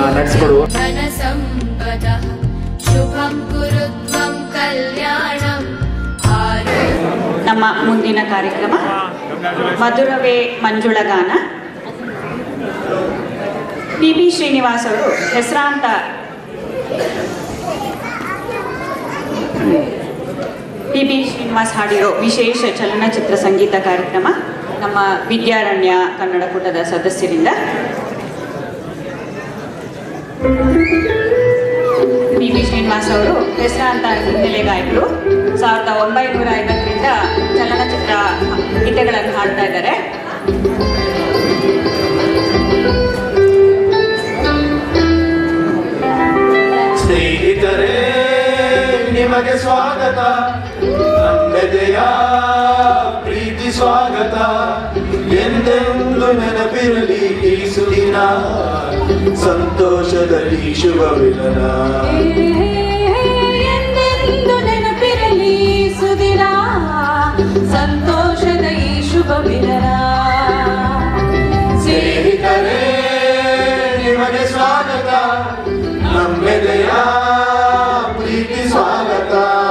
ನಡೆಸ್ಕೊಡುವ धनसम्पदः शुभं कुरु त्वं कल्याणम् आरोग्य ನಮ್ಮ ಮುಂದಿನ ಕಾರ್ಯಕ್ರಮ ಮಧುರವೇ ಮಂಜುಳಗಾನ ಪಿ ಬಿ ಶ್ರೀನಿವಾಸ್ ಅವರು ಹೆಸರಾಂತ ಪಿ ಬಿ ಶ್ರೀನಿವಾಸ್ ಹಾಡಿರೋ ವಿಶೇಷ ಚಲನಚಿತ್ರ ಸಂಗೀತ ಕಾರ್ಯಕ್ರಮ ನಮ್ಮ ವಿದ್ಯಾರಣ್ಯ ಕನ್ನಡ ಕೂಟದ ಸದಸ್ಯರಿಂದ ಪಿ ಬಿ ಶ್ರೀನಿವಾಸ್ ಅವರು ಹೆಸರಾಂತ ಹಿನ್ನೆಲೆ ಗಾಯಕರು ಸಾವಿರದ ಒಂಬೈನೂರ ಐವತ್ತರಿಂದ ಚಲನಚಿತ್ರ ಗೀತೆಗಳನ್ನು ಹಾಡ್ತಾ ಇದ್ದಾರೆ ಸ್ನೇಹಿತರೇ ನಿಮಗೆ ಸ್ವಾಗತ ನಮ್ಮೆದೆಯ ಪ್ರೀತಿ ಸ್ವಾಗತ ಎಂದೆಂದು ನೆನಪಿರಲಿ ಈ ಸುದಿನ ಸಂತೋಷದಲ್ಲಿ ಶುಭ ವಿಲನ ಎಂದೆಂದು ನೆನಪಿರಲಿ ಸುದಿನ ಸಂತೋಷದ ಈ ಶುಭ ಮಿಲನ ಸ್ನೇಹಿತರೇ ನಿಮಗೆ ಸ್ವಾಗತ ನಮ್ಮೆದೆಯ ಪ್ರೀತಿ ಸ್ವಾಗತ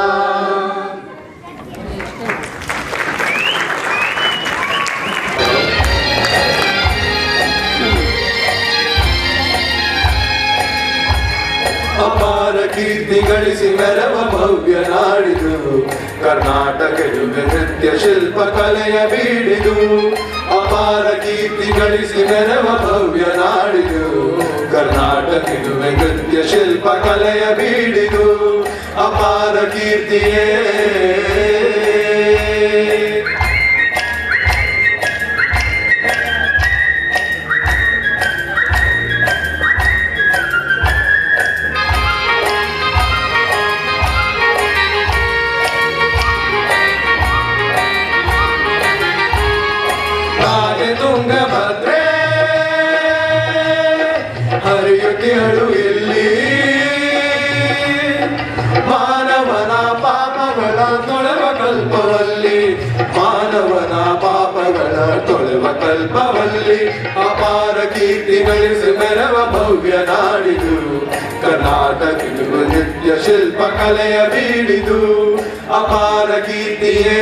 ಅಪಾರ ಕೀರ್ತಿ ಗಳಿಸಿ ಮೆರವ ಭವ್ಯ ನಾಡಿದು ಕರ್ನಾಟಕದ ನೃತ್ಯ ಶಿಲ್ಪ ಕಲೆಯ ಬೀಡಿದು ಅಪಾರ ಕೀರ್ತಿ ಗಳಿಸಿ ಮೆರವ ಭವ್ಯ ನಾಡಿದು ಕರ್ನಾಟಕದ ನೃತ್ಯ ಶಿಲ್ಪ ಕಲೆಯ ಬೀಡಿದು ಅಪಾರ ಕೀರ್ತಿಯೇ ಹಾಗೆ ತುಂಗಭದ್ರೆ ಹರಿಯುತ್ತಿಹಳು ಇಲ್ಲಿ ಮಾನವನ ಪಾಪಗಳ ತೊಳೆವ ಕಲ್ಪವಲ್ಲಿ ಮಾನವನ ಪಾಪಗಳ ತೊಳೆವ ಕಲ್ಪವಲ್ಲಿ ಅಪಾರ ಕೀರ್ತಿ ಗಳಿಸಿ ಮೆರವ ಭವ್ಯ ನಾಡಿದು ಕರ್ನಾಟಕದ ನಿತ್ಯ ಶಿಲ್ಪ ಕಲೆಯ ಬೀಡಿದು ಅಪಾರ ಕೀರ್ತಿಯೇ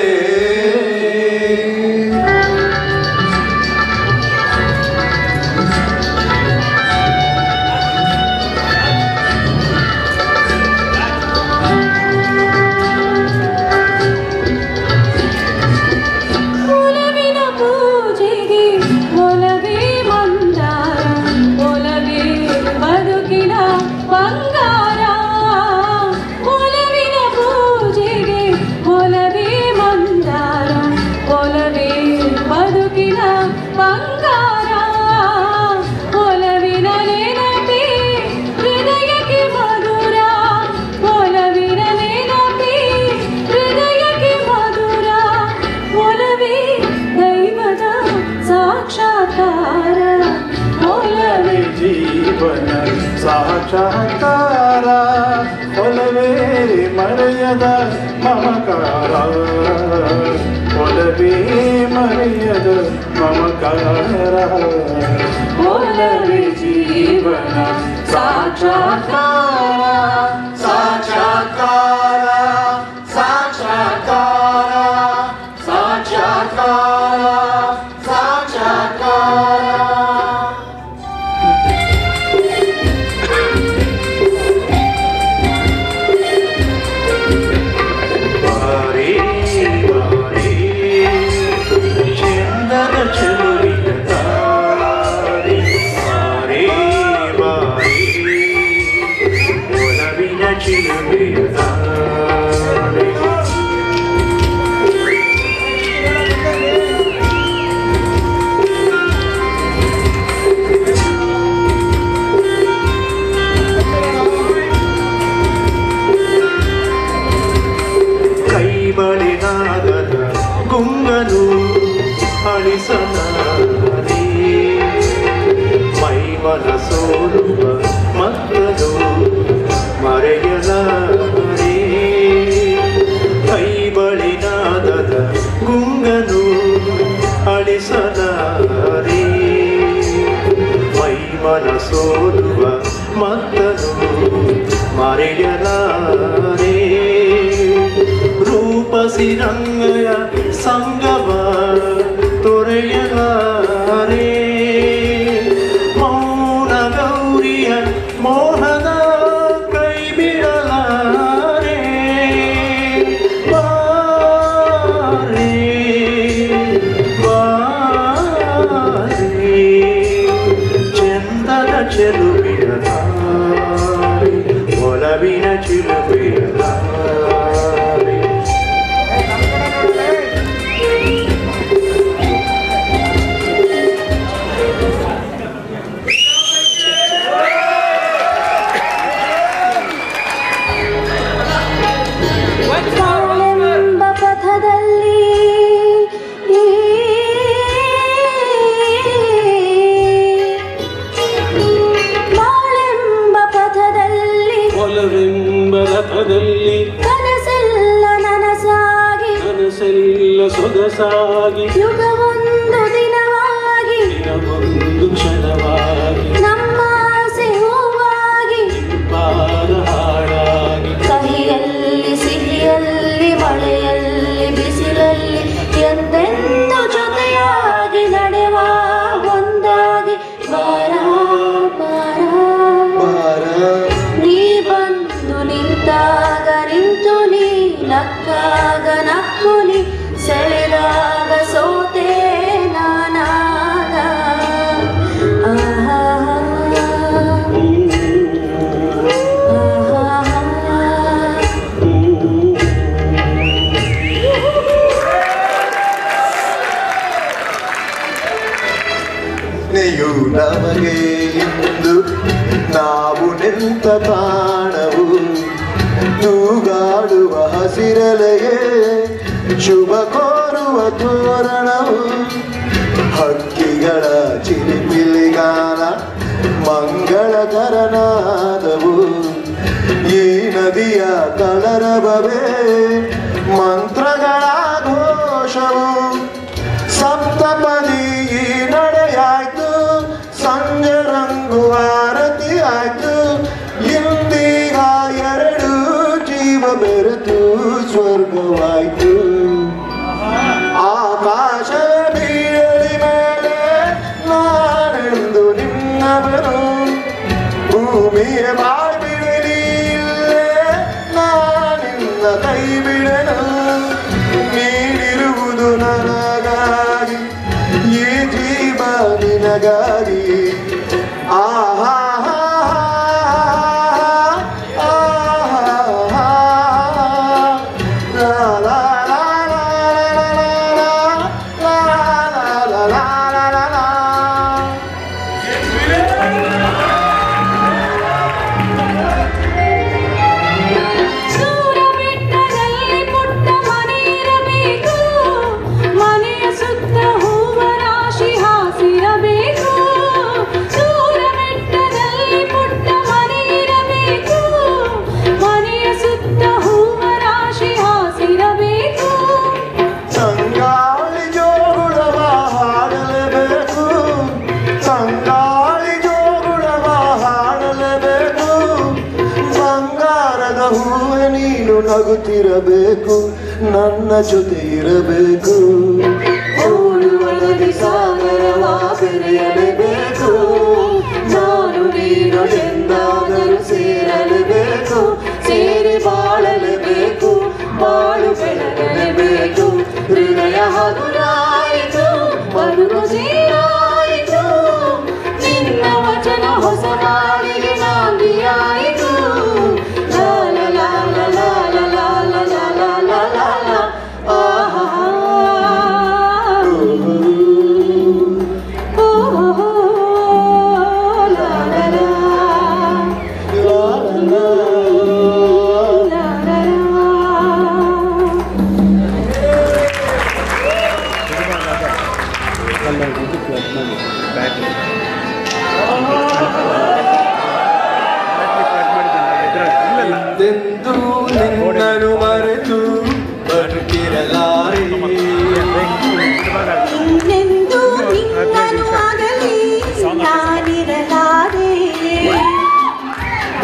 ಒಲವಿನ ಪೂಜೆಗೆ ಒಲವೇ ಮಂದಾರ ಒಲವೇ ಬದುಕಿನ ಬಂಗಾರ ಒಲವಿನ ಪೂಜೆಗೆ ಒಲವೇ ಮಂದಾರ ಒಲವೇ ಬದುಕಿನ ಬಂಗಾರ ಒಲವಿನ ನೆನಪೇ ಹೃದಯಕ್ಕೆ ಮಧುರ ಒಲವಿನ ನೆನಪೇ ಹೃದಯಕ್ಕೆ ಮಧುರ ಒಲವೇ ದೈವದ ಸಾಕ್ಷಾತ್ಕಾರ ಒಲವೇ ಜೀವನ ಸಾಕ್ಷಾತ್ಕಾರ ಒಲವೇ ಮರೆಯದ ಮಮಕಾರ ಒಲವೇ ಮರೆಯದ ಮಮಕಾರ ಒಲವೇ ಜೀವನ ಸಾಕ್ಷಾತ್ಕಾರ ಸಾಕ್ಷಾತ್ಕಾರ ಸಾಕ್ಷಾತ್ಕಾರ ಸಾಕ್ಷಾತ್ಕಾರ ಸಾಕ್ಷಾತ್ಕಾರ ಬಾರಿ ಬಾರಿ ಚಂದನ ಚೆಲುವಿನ ದಾರಿ ಬಾರಿ ಬಾರಿ ಒಲವಿನ ಚಿಲುಮೆಯ ದಾರಿ ಕೈಬಳಿನಾಗದ ಗುಂಗನು ಅಳಿಸಲಾರಿ ಮೈಮನ ಸೋಲುವ ಮಕ್ಕಳು ಮರೆಯಲಾರಿ ಸೋಲುವ ಮತ್ತನು ಮರೆಯಲಾರೆ ರೂಪಸಿರಂಗಯ ಸಂಗಮ ತೊರೆಯಲಾರೆ ಮೌನ ಗೌರಿಯ ಮೋಹದ ಕೈ ಬಿಡಲಾರೆ ಬಾರೆ ಬಾರೆ ಚಂದದ ಚೆಲುವಿನ ತಾರೆ ಒಲವಿನ ಚಿಲುವಿನ ತಾರೆ ಬಾಳೆಂಬ ಪಥದಲ್ಲಿ ಬಾಳೆಂಬ ಪಥದಲ್ಲಿ ಒಲವೆಂಬ ರಥದಲ್ಲಿ ಕನಸೆಲ್ಲ ನನಸಾಗಿ ಕನಸೆಲ್ಲ ಸೊಗಸಾಗಿ ಯುಗವೊಂದು ದಿನವಾಗಿ ದಿನವೊಂದು ಕ್ಷಣವಾಗಿ ನಮ್ಮ ಆಸೆ ಹೂವಾಗಿ ಪಾದ ಹಾಡಾಗಿ ಕಹಿಯಲ್ಲಿ ಸಿಹಿಯಲ್ಲಿ ಮಳೆಯಲ್ಲಿ ಬಿಸಿಲಲ್ಲಿ ಎಂದೆಂದು ಜೊತೆಯಾಗಿ ನಡೆವ ಒಂದಾಗಿ ಬಾರ ಬಾರ ನೀ ಬಂದು ನಿಂತಾಗ ನಿಂತು ನೀ ನಕ್ಕಾಗ ನಕ್ಕು ನೀ ಸೆಳೆದಾಗ ಸೋತೆ ನಾನಾಗ ಆಹಾ ಆಹಾ ನೆಯು ನಮಗೆ ಇಂದು ನಾವು ನಿಂತ ತಾಣವು ತೂಗಾಡುವ ಹಸಿರಲೆಗೆ ಶುಭ ಕೋರುವ ತೋರಣವು ಹಕ್ಕಿಗಳ ಚಿಲಿಪಿಲಿಗಾನ ಮಂಗಳಕರನಾದವು ಈ ನದಿಯ ಕಲರವವೇ ಮಂತ್ರಗಳ ಘೋಷವು ಸಪ್ತಪದಿ ಈ ನಡೆಯಾಯ್ತು ಸಂಜೆ ರಂಗು ಆರತಿ ಆಯ್ತು ಇಂದೀಗ ಎರಡು ಜೀವ ಬೆರೆತು ಸ್ವರ್ಗವಾಯ್ತು ಆಕಾಶ ಬೀಳಲಿ ಮೇಲೆ ನಾನೆಂದು ನಿನ್ನವನು ಭೂಮಿಯ ಬಾಳ್ಬಿಡಲಿ ಇಲ್ಲೇ ನಾನಿನ್ನ ಕೈ ಬಿಡನು ನೀಡಿರುವುದು ನನಗಾಗಿ ಈ ಜೀವ ನಿನಗಾಗಿ ಆಹಾ ಲಾ ಲಾ ಲಾ ಲಾ ಲಾ ಲಾ ಲಾ ಲಾ ಲಾ ಸೂರ ಬೆಟ್ಟದಲ್ಲಿ ಪುಟ್ಟ ಮನೆ ಇರಬೇಕು ಮನೆಯ ಸುತ್ತ ಹೂವ ರಾಶಿ ಹಾಸಿರಬೇಕು ಸೂರ ಬೆಟ್ಟದಲ್ಲಿ ಪುಟ್ಟ ಮನೆ ಇರಬೇಕು ಮನೆಯ ಸುತ್ತ ಹೂವ ರಾಶಿ ಹಾಸಿರಬೇಕು ಸಂಗಾಳಿ ಜೋಗುಳವ ಹಾಡಲೇಬೇಕು ಸಂಗಾಳಿ ಜೋಗುಳವ ಹಾಡಲೇಬೇಕು ಬಂಗಾರದ ಹೂವೆ ನೀನು ನಗುತ್ತಿರಬೇಕು ನನ್ನ ಜೊತೆ ಇರಬೇಕು ಓಡುವ ನದಿ ಸಾಗರವ ಬೆರೆಯಲೇಬೇಕು ನಾನು ನೀನು ಎಂದಾದರೂ ಸೇರಲೇಬೇಕು ಸೇರಿ ಬಾಳಲೇಬೇಕು ಬಾಳು ಬೆಳಗಲೇಬೇಕು ಹೃದಯ ಹಗುರಾಯಿತು ಬದುಕು ಸೇರಾಯಿತು ನಿನ್ನ ವಚನ ಹೊಸ ಬಾಳಿಗೆ ನಾಂದಿಯಾಯಿತು ಲಾ ಲಾ ಲಾ ಲಾ ಲಾ ಲಾ ಲಾ ಲಾ ಲಾ ಲಾ ಲಾ ಲಾ ಆಹಾ ಓ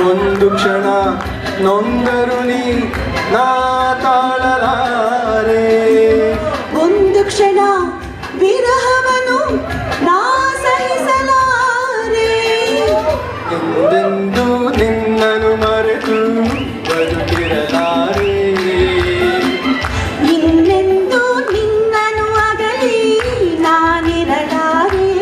ಒಂದು ಕ್ಷಣ ನೊಂದರು ನೀ ನಾ ತಾಳಲಾರೆ ಒಂದು ಕ್ಷಣ ವಿರಹವನು ನಾ ಸಹಿಸಲಾರೆ ಎಂದೆಂದೂ ನಿನ್ನನು ಮರೆತು ಬದುಕಿರಲಾರೆ ಇನ್ನೆಂದು ನಿನ್ನನು ಅಗಲಿ ನಾನಿರಲಾರೆ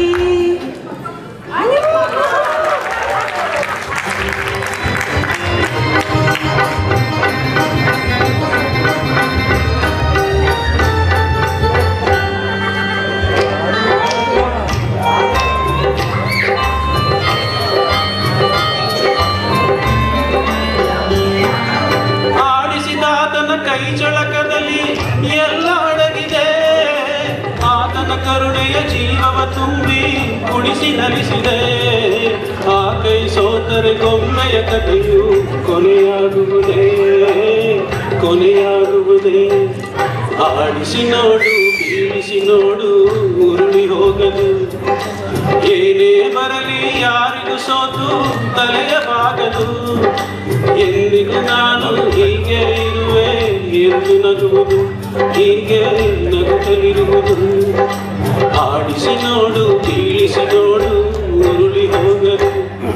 ಆಡಿಸಿದಾತನ ಕೈ ಚಳಕದಲ್ಲಿ ಎಲ್ಲ ಅಡಗಿದೆ ಆತನ ಕರುಣೆಯ ಜೀವವ ತುಂಬಿ ಕುಣಿಸಿ ನಲಿಸಿದೆ ಆ ಕೈ ಸೋತರೆ ಗೊಂಬೆಯ ಕಥೆಯು ಕೊನೆಯಾಗುವುದೇ ಕೊನೆಯಾಗುವುದೇ ಆಡಿಸಿ ನೋಡು ಬೀಳಿಸಿ ನೋಡು ಉರುಳಿ ಹೋಗದು ಏನೇ ಬರಲಿ ಯಾರಿಗೂ ಸೋತು ತಲೆಯ ಬಾಗದು ಎಂದಿಗೂ ನಾನು ಹೀಗೆ ಇರುವೆ ಎಂದು ನಗುವುದು ಹೀಗೆ ನಗುತ್ತಲಿರುವುದು ಆಡಿಸಿ ನೋಡು ಬೀಳಿಸಿ ನೋಡು ಉರುಳಿ ಹೋಗದು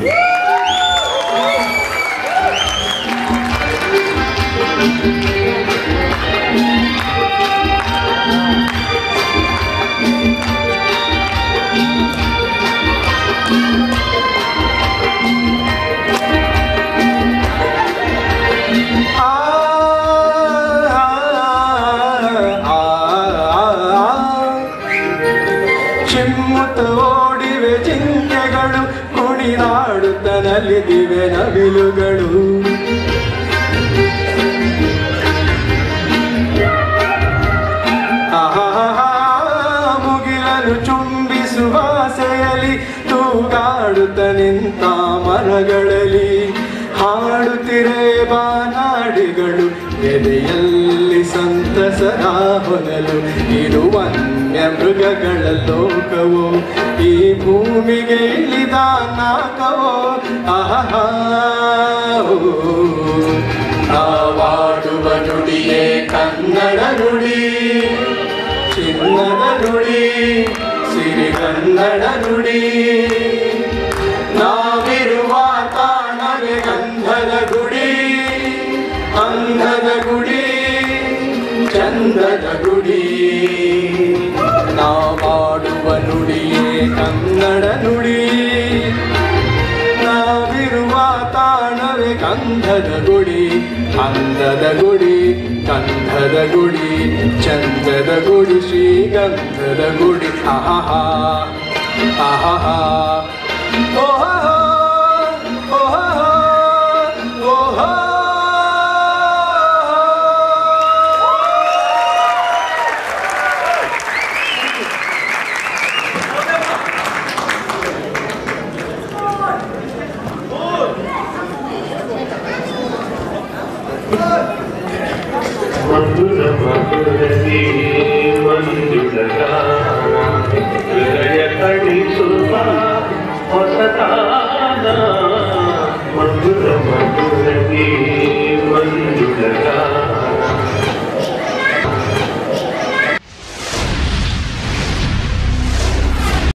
ಆ ಆ, ಆ, ಆ. ಚಿಮ್ಮುತ್ತ ಓಡಿವೆ ಜಿಂಕೆಗಳು ಕುಣಿದಾಡುತ್ತ ನಲಿದಿವೆ ನವಿಲುಗಳು ಆಹಾಹಾ, ಮುಗಿಲನು ಚುಂಬಿಸುವ ಆಸೆಯಲಿ ತೂಗಾಡುತ್ತ ನಿಂತ ಮರಗಳಲ್ಲಿ ಹಾಡುತ್ತಿರೆ ಬಾನಾಡಿಗಳು ಎದೆಯಲ್ಲಿ ಸಂತಸದ ಹೊನಲು ಇದು ವನ್ಯ ಮೃಗಗಳ ಲೋಕವೋ ಈ ಭೂಮಿಗೆ ಇಳಿದ ನಾಕವೋ ಆಹಾ ನಾವಾಡುವ ನುಡಿಯೇ ಕನ್ನಡ ನುಡಿ ಚಿನ್ನದ ನುಡಿ ಸಿರಿಗನ್ನಡ ನುಡಿ ನಾವಿರುವ ತಾಣವೇ ಗಂಧದ ಗುಡಿ ಅಂಧದ ಗುಡಿ ಚಂದದ ಗುಡಿ ನಾವಾಡುವ ನುಡಿಯೇ ಕನ್ನಡ ನುಡಿ ನಾವಿರುವ ತಾಣವೇ ಗಂಧದ ಗುಡಿ ಅಂದದ ಗುಡಿ ಗಂಧದ ಗುಡಿ ಚಂದದ ಗುಡಿ ಶ್ರೀಗಂಧದ ಗುಡಿ ಆಹಾ ಆಹಾ ಓಹೋ